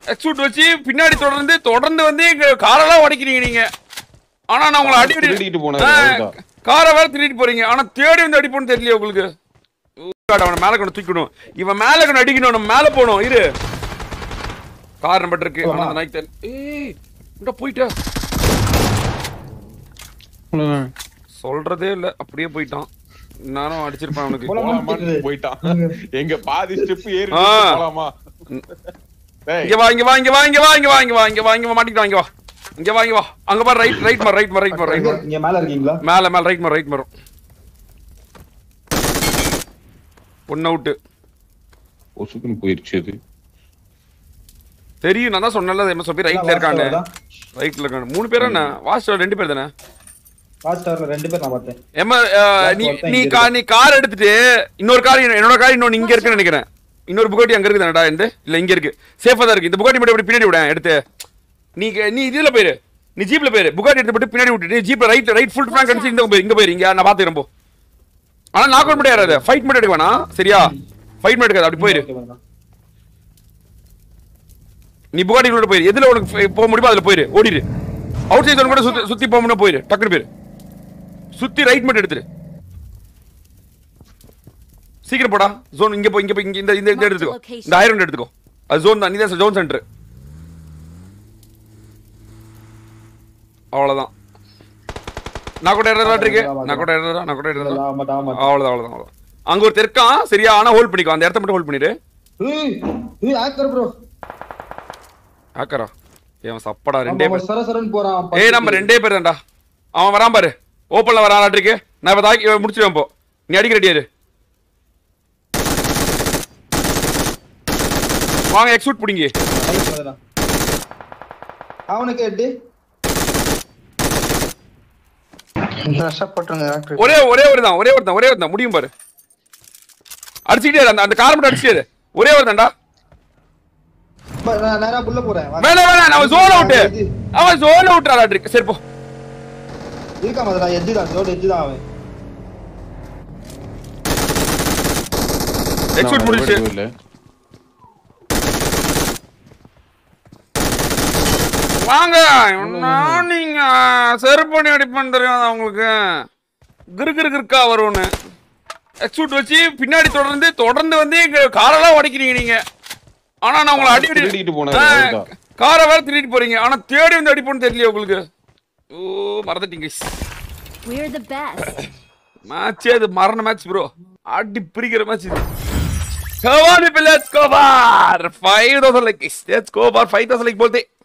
எக்ஸூட் வச்சு பின்னாடி தொடர்ந்து தொடர்ந்து வந்து எங்க காரெல்லாம் உடைக்கிறீங்க நீங்க ஆனா நான் உங்களை அடி அடி திருடிட்டு போனாரு, ஆ, அவ்வளவுதான். காரை வேற திருடிட்டு போறீங்க ஆனா தேடி வந்து அடிப்போன்னு தெரியல உங்களுக்கு ஊ, அவனை மேல கொண்டு தூக்கணும் இவன் மேல கொண்டு அடிக்கணும் நம்ம மேல போகணும் இரு கார் நம்பர் இருக்கு ஆனா அந்த நாய்க்கு தெரியல ஏய் இங்க போயிட்ட சொல்றதே இல்ல அப்படியே போயிட்டான் நானும் அடிச்சிருப்பேன் அவனுக்கு போலாமா? போலாமான்னு போயிட்டான் எங்க பாதி ஸ்டெப் ஏறி ஆ. போலாமா டேய், இங்க வா இங்க வா இங்க வா இங்க வா இங்க வா இங்க வா இங்க வா இங்க வா மாட்டிக்கிட்டு இங்க வா இங்க வா இங்க வா அங்க பாரு ரைட் ரைட் மார் ரைட் மார் ரைட் மார் ரைட் மார் இங்க மேல இருக்கீங்களா மேல மேல ரைட் மார் ரைட் மார் ஒன் அவுட் பொசுக்குன்னு போயிருச்சு அது தெரியும் நான் தான் சொன்னல எம்எஸ் சொல்லி ரைட்ல இருக்காங்க ரைட்ல இருக்காங்க மூணு பேர் என்ன வாஸ்ட் ரெண்டு பேர் தானே வாட்ச் டவர்ல ரெண்டு பேர் நான் பார்த்தேன் எம்ம நீ நீ கா நீ கார் எடுத்துட்டு இன்னொரு கார் என்னோட கார் இன்னொன்னு இங்க இருக்குன்னு நினைக்கிறேன் இன்னொரு புகாட்டி அங்க இருக்குதானடா இந்த இல்ல இங்க இருக்கு சேஃபா தான் இருக்கு இந்த புகாட்டி மட்டும் இப்படி பின்னாடி விட எடுத்து நீ கே- நீ இதுல போயிரு நீ ஜீப்ல போயிரு புகாட்டி எடுத்து மட்டும் பின்னாடி விட்டுட்டு ஜீப்ல ரைட் ரைட் ஃபுல் ஃபிளாங்க் அடிச்சு இந்த போயிரு இங்க போயிரு இங்க நான் பாத்துக்கிறேன் போ ஆனா நாக் அவுட் மட்டும் யாராவது ஃபைட் மட்டும் எடுக்க வேணாம் சரியா ஃபைட் மட்டும் எடுக்காது அப்படி போயிரு Okay, வேணாம். நீ புகாட்டி உள்ள போயிரு எதுல உனக்கு ஃப- போக முடியுமோ அதுல போயிரு ஓடிடு அவுட் சைடு கூட சுத்தி சுத்தி போக முடியும் போயிரு டக்குனு போயிரு சுத்தி ரைட் மட்டும் எடுத்துரு சீக்கிரம் போடா ஜோன் இங்க போ இங்க போ இங்க இந்த இந்த இந்த எடுத்துக்கோ இந்த ஆயிரம் எடுத்துக்கோ அது ஜோன் தான் நீ தான் ஜோன் சென்டர் அவ்வளவுதான் நான் கூட ஏறதா இருக்கு நான் கூட ஏறதா நான் கூட ஏறதா ஆமா ஆமா அவ்வளவுதான் அவ்வளவுதான் அவ்வளவுதான் அங்க ஒரு தெற்கான் சரியா ஆனா ஹோல்ட் பண்ணிக்கோ அந்த இடத்த மட்டும் ஹோல்ட் பண்ணிடு ஏய் ஏய் ஆக்கர் ப்ரோ ஆக்கரா ஏன் சப்படா ரெண்டே நம்ம பேர் சர சரன் போறான் ஏய் நம்ம ரெண்டே பேர் தான்டா அவன் வரான் பாரு ஓப்பன்ல வரான் இருக்கு நான் இப்ப தாக்கி முடிச்சிடுவேன் போ நீ அடிக்க ரெடியாரு வாங்க எக்ஸூட் பிடிங்க அவனுக்கு எட்டு நஷ்டப்பட்டுருங்க டாக்டர் ஒரே ஒரே ஒரு தான் ஒரே ஒரு தான் ஒரே ஒரு தான் முடியும் பாரு அடிச்சுக்கிட்டே இரு, அந்த அந்த கார் மட்டும் அடிச்சுட்டே இரு. ஒரே ஒரு தான்டா ப- நான் நேரா புள்ள போறேன் வா. வேணாம் வேணாம் அவன் ஜோன் அவுட் இது- அவன் ஜோன் அவுட் இருக்கு சரி போ இருக்கா மதுரா எஜ்ஜு தான் ஜோடு எஜ்ஜு தான் அவன் எக்ஸூட் முடிச்சு இல்ல வாங்க என்ன நீங்க செருப்பணி அடிப்பேன் தெரியாதா உங்களுக்கு கிரு கிரு கிருக்கா வரும்னு எக்ஸூட் வச்சு பின்னாடி தொடர்ந்து தொடர்ந்து வந்து எங்க காரெல்லாம் உடைக்கிறீங்க நீங்க ஆனா நான் உங்களை அடி அடி திருடிட்டு போனாரு, ஆ, அவ்வளவுதான். காரை வேற திருடிட்டு போறீங்க ஆனா தேடி வந்து அடிப்போன்னு தெரியல உங்களுக்கு ஓ மறந்துட்டீங்க We're the best. மேட்ச் அது மரண மேட்ச் ப்ரோ அடி பிரிக்கிற மேட்ச் இது Come on, people, let's go bar. 5000 like this. Let's go bar 5000 like बोलते